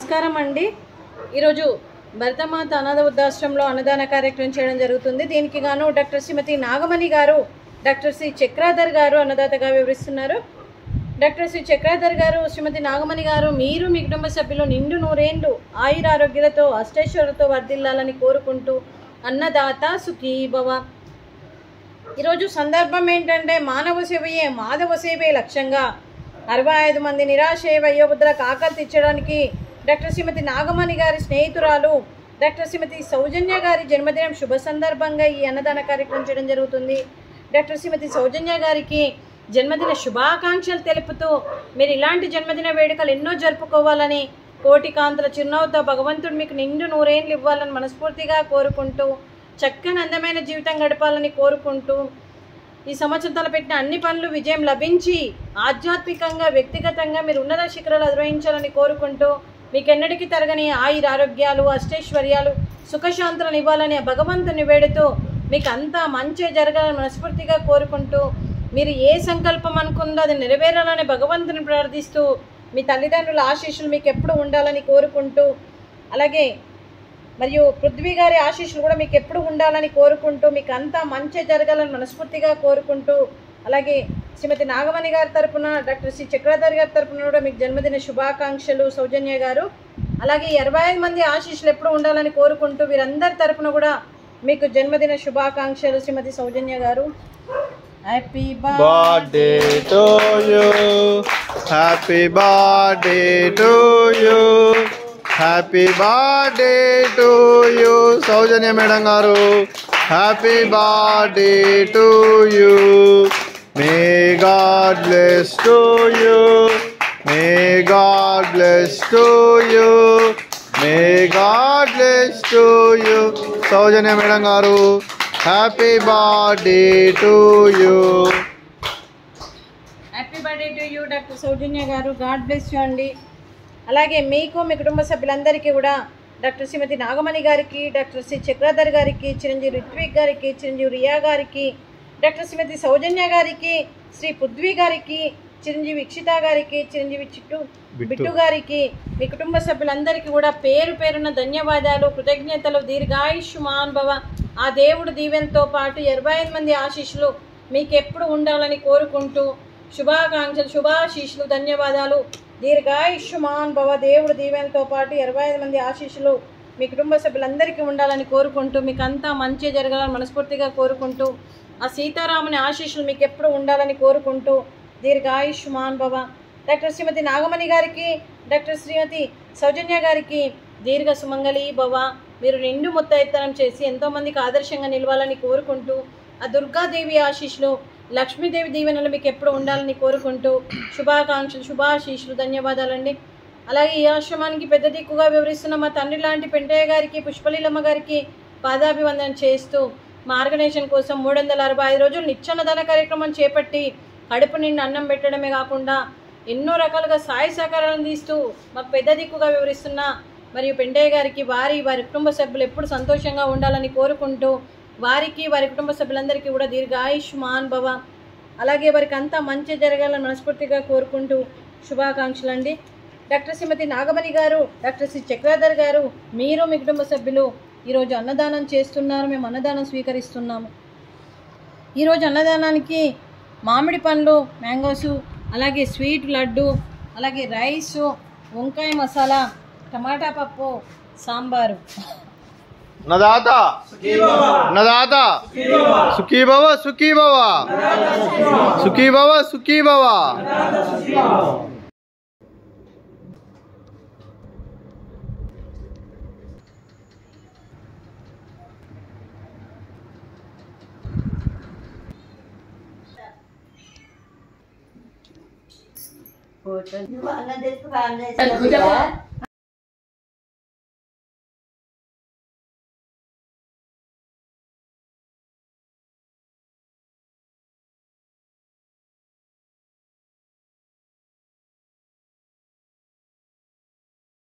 నమస్కారం అండి ఈరోజు భరతమాత అనాథ వృద్ధాశ్రమంలో అన్నదాన కార్యక్రమం చేయడం జరుగుతుంది దీనికి గాను డాక్టర్ శ్రీమతి నాగమణి గారు డాక్టర్ శ్రీ చక్రాధర్ గారు అన్నదాతగా వివరిస్తున్నారు డాక్టర్ శ్రీ చక్రాధర్ గారు శ్రీమతి నాగమణి గారు మీరు మీ కుటుంబ సభ్యులు నిండు నూరేండ్లు ఆయుర ఆరోగ్యాలతో అష్టైశ్వర్యతో వర్ధిల్లాలని కోరుకుంటూ అన్నదాత సుఖీ భవ ఈరోజు సందర్భం ఏంటంటే మానవ సేవయే మాధవ సేవే లక్ష్యంగా అరవై ఐదు మంది నిరాశ వయోవృద్ధులకు ఆకలి తీర్చడానికి డాక్టర్ శ్రీమతి నాగమణి గారి స్నేహితురాలు డాక్టర్ శ్రీమతి సౌజన్య గారి జన్మదినం శుభ సందర్భంగా ఈ అన్నదాన కార్యక్రమం చేయడం జరుగుతుంది డాక్టర్ శ్రీమతి సౌజన్య గారికి జన్మదిన శుభాకాంక్షలు తెలుపుతూ మీరు ఇలాంటి జన్మదిన వేడుకలు ఎన్నో జరుపుకోవాలని కోటి కాంతుల చిరునవ్వుతో భగవంతుడు మీకు నిండు నూరేళ్ళు ఇవ్వాలని మనస్ఫూర్తిగా కోరుకుంటూ చక్కని అందమైన జీవితం గడపాలని కోరుకుంటూ ఈ సంవత్సరం తలపెట్టిన అన్ని పనులు విజయం లభించి ఆధ్యాత్మికంగా వ్యక్తిగతంగా మీరు ఉన్నత శిఖరాలు అధిరోహించాలని కోరుకుంటూ మీకెన్నటికీ తరగని ఆయుర ఆరోగ్యాలు అష్టైశ్వర్యాలు సుఖశాంతులను ఇవ్వాలని ఆ భగవంతుని వేడుతూ మీకు అంతా మంచి జరగాలని మనస్ఫూర్తిగా కోరుకుంటూ మీరు ఏ సంకల్పం అనుకుందో అది నెరవేరాలని భగవంతుని ప్రార్థిస్తూ మీ తల్లిదండ్రుల ఆశీస్సులు మీకు ఎప్పుడు ఉండాలని కోరుకుంటూ అలాగే మరియు పృథ్వీ గారి ఆశీస్సులు కూడా మీకు ఎప్పుడు ఉండాలని కోరుకుంటూ మీకు అంతా మంచి జరగాలని మనస్ఫూర్తిగా కోరుకుంటూ అలాగే శ్రీమతి నాగమణి గారి తరపున డాక్టర్ శ్రీ చక్రధర్ గారి తరపున కూడా మీకు జన్మదిన శుభాకాంక్షలు సౌజన్య గారు అలాగే ఈ ఇరవై ఐదు మంది ఆశీస్సులు ఎప్పుడు ఉండాలని కోరుకుంటూ వీరందరి తరపున కూడా మీకు జన్మదిన శుభాకాంక్షలు శ్రీమతి సౌజన్య గారు happy birthday to you. Happy birthday to you. Happy birthday to you Soujanya madam గారు happy birthday to you may God bless to you may God bless to you may God bless to you Soujanya madam గారు happy birthday to you happy birthday to you doctor Soujanya గారు God bless you అండి అలాగే మీకు మీ కుటుంబ సభ్యులందరికీ కూడా doctor శ్రీమతి నాగమణి గారికి doctor Shri Chakradhar గారికి చిరంజీవి రిత్విక్ గారికి చిరంజీవి రియా గారికి డాక్టర్ శ్రీమతి సౌజన్య గారికి శ్రీ పుద్వి గారికి చిరంజీవి ఇక్షిత గారికి చిరంజీవి చిట్టు బిట్టు. బిట్టు గారికి మీ కుటుంబ సభ్యులందరికీ కూడా పేరు పేరున ధన్యవాదాలు కృతజ్ఞతలు దీర్ఘాయుష్మాన్ భవ ఆ దేవుడు దీవెనతో పాటు ఇరవై ఐదు మంది ఆశీస్సులు మీకు ఎప్పుడు ఉండాలని కోరుకుంటూ శుభాకాంక్షలు శుభాశీస్సులు ధన్యవాదాలు దీర్ఘాయుష్మాన్ భవ దేవుడు దీవెనతో పాటు ఇరవై ఐదు మంది ఆశీస్సులు మీ కుటుంబ సభ్యులందరికీ ఉండాలని కోరుకుంటూ మీకు అంతా మంచి జరగాలని మనస్ఫూర్తిగా కోరుకుంటూ ఆ సీతారాముని ఆశీస్సులు మీకు ఎప్పుడు ఉండాలని కోరుకుంటూ దీర్ఘాయుష్మాన్ భవ డాక్టర్ శ్రీమతి నాగమణి గారికి డాక్టర్ శ్రీమతి సౌజన్య గారికి దీర్ఘ సుమంగళి భవ మీరు నిండు ముత్తైత్తనం చేసి ఎంతోమందికి ఆదర్శంగా నిలవాలని కోరుకుంటూ ఆ దుర్గాదేవి ఆశీస్సులు లక్ష్మీదేవి దీవెనలు మీకు ఎప్పుడు ఉండాలని కోరుకుంటూ శుభాకాంక్షలు శుభాశీస్సులు ధన్యవాదాలండి అలాగే ఈ ఆశ్రమానికి పెద్ద దిక్కుగా వివరిస్తున్న మా తండ్రి లాంటి పెంటయ్య గారికి పుష్పలీలమ్మ గారికి పాదాభివందన చేస్తూ మా ఆర్గనైజేషన్ కోసం మూడు వందల అరవై ఐదు రోజులు నిత్యాన్నదాన కార్యక్రమం చేపట్టి కడుపు నిండి అన్నం పెట్టడమే కాకుండా ఎన్నో రకాలుగా సాయి సహకారాలను తీస్తూ మాకు పెద్ద దిక్కుగా వివరిస్తున్న మరియు పెండయ్య గారికి వారి వారి కుటుంబ సభ్యులు ఎప్పుడు సంతోషంగా ఉండాలని కోరుకుంటూ వారికి వారి కుటుంబ సభ్యులందరికీ కూడా దీర్ఘాయుష్మాన్ భవ అలాగే వారికి అంతా మంచి జరగాలని మనస్ఫూర్తిగా కోరుకుంటూ శుభాకాంక్షలు అండి డాక్టర్ శ్రీమతి నాగమణి గారు డాక్టర్ శ్రీ చక్రధర్ గారు మీరు మీ కుటుంబ సభ్యులు ఈరోజు అన్నదానం చేస్తున్నారు మేము అన్నదానం స్వీకరిస్తున్నాము ఈరోజు అన్నదానానికి మామిడి పండ్లు మ్యాంగోసు అలాగే స్వీట్ లడ్డు అలాగే రైసు వంకాయ మసాలా టమాటా పప్పు సాంబారు నదాత నదాత సుఖీ భవ సుఖీ భవ సుఖీ భవ సుఖీ భవ నువ్వు అన్నం తెచ్చుకు అన్నం